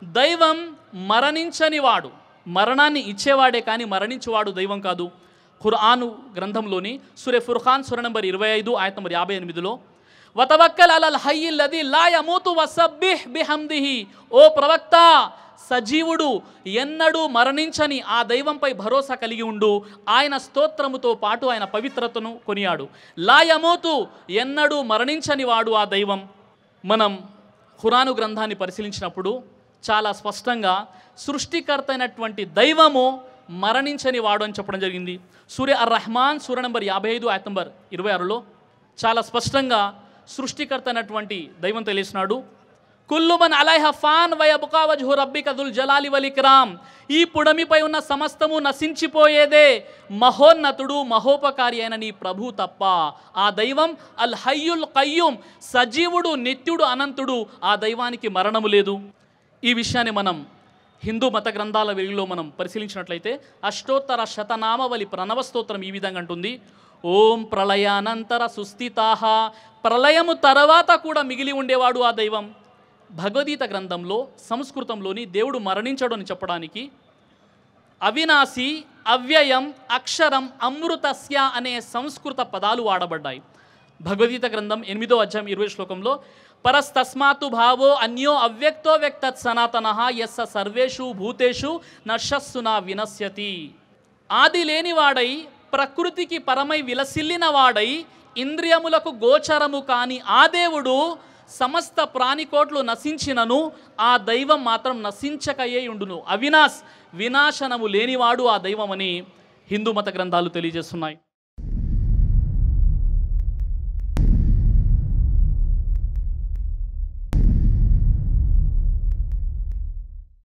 దైవం మరణించని వాడు మరణాన్ని ఇచ్చేవాడే కానీ మరణించేవాడు దైవం కాదు ఖుర్ఆను గ్రంథంలోని సురే ఫుర్ఖాన్ సుర నంబర్ ఇరవై ఐదు ఆయత నంబర్ యాభై ఎనిమిదిలో వతవక్కల్ అలల్ హయ్యిల్లది లా యమూతు వసబ్బిహ్ బిహమ్దిహి ఓ ప్రవక్త సజీవుడు ఎన్నడూ మరణించని ఆ దైవంపై భరోసా కలిగి ఉండు ఆయన స్తోత్రముతో పాటు ఆయన పవిత్రతను కొనియాడు లా యమూతు ఎన్నడూ మరణించని వాడు ఆ దైవం మనం ఖురాను గ్రంథాన్ని పరిశీలించినప్పుడు చాలా స్పష్టంగా సృష్టికర్త అయినటువంటి దైవము మరణించని వాడు అని చెప్పడం జరిగింది సూర్య అర్ రహమాన్ సూర్య నంబర్ యాభై ఐదు ఆయత నంబర్ ఇరవై ఆరులో చాలా స్పష్టంగా సృష్టికర్త అయినటువంటి దైవం తెలిసినాడు కుల్లుమన్ అలైహ ఫాన్ వయబుకా వజ్హు రబ్బిక దుల్ జలాలి వల్ ఇక్రామ్ ఈ పుడమిపై ఉన్న సమస్తము నశించిపోయేదే మహోన్నతుడు మహోపకారి అయిన నీ ప్రభు తప్ప ఆ దైవం అల్ హయ్యుల్ కయ్యూమ్ సజీవుడు నిత్యుడు అనంతుడు ఆ దైవానికి మరణము లేదు ఈ విషయాన్ని మనం హిందూ మత గ్రంథాల వెలుగులో మనం పరిశీలించినట్లయితే అష్టోత్తర శతనామవలి ప్రణవ స్తోత్రం ఈ విధంగా అంటుంది ఓం ప్రళయానంతర సుస్థితాహ ప్రళయము తర్వాత కూడా మిగిలి ఉండేవాడు ఆ దైవం భగవద్గీత గ్రంథంలో సంస్కృతంలోని దేవుడు మరణించడు అని చెప్పడానికి అవినాశి అవ్యయం అక్షరం అమృతస్య అనే సంస్కృత పదాలు వాడబడ్డాయి భగవద్గీత గ్రంథం ఎనిమిదో అధ్యాయం ఇరవై శ్లోకంలో పరస్తస్మాతు భావో అన్యో అవ్యక్తో వ్యక్త సనాతన యస్స సర్వేషు భూతేషు నర్షస్సునా వినశ్యతి ఆది లేనివాడై ప్రకృతికి పరమై విలసిల్లిన వాడై ఇంద్రియములకు గోచరము కాని ఆ దేవుడు సమస్త ప్రాణికోట్లు నశించినను ఆ దైవం మాత్రం నశించకయే ఉండును అవినాశ్ వినాశనము లేనివాడు ఆ దైవమని హిందూ మత గ్రంథాలు తెలియజేస్తున్నాయి